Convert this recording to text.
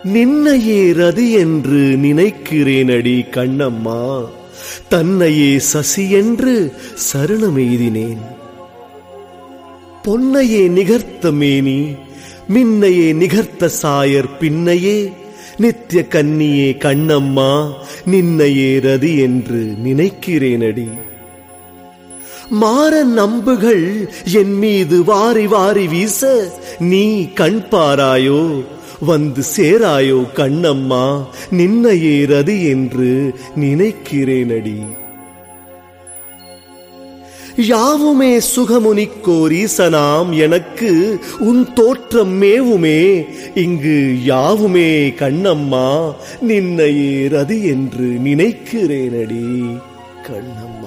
நின்னையே ரதி என்று நினைக்கிறேனடி கண்ணம்மா தன்னையே சசி என்று சரணமெய்தினேன் பொன்னையே நிகர்த்த மேனி மின்னையே நிகர்த்த சாயர் பின்னையே நித்திய கன்னியே கண்ணம்மா நின்னையே ரதி என்று நினைக்கிறேனடி மாறன் நம்புகள் என் மீது வாரி வாரி வீச நீ கண் பாராயோ வந்து சேராயோ கண்ணம்மா நின்னையே ரதி என்று நினைக்கிறேனடி யாவுமே சுகமுனிக்கோர் ஈசனாம் எனக்கு உன் தோற்றம் மேவுமே இங்கு யாவுமே கண்ணம்மா நின்னையே ரதி என்று நினைக்கிறேனடி கண்ணம்மா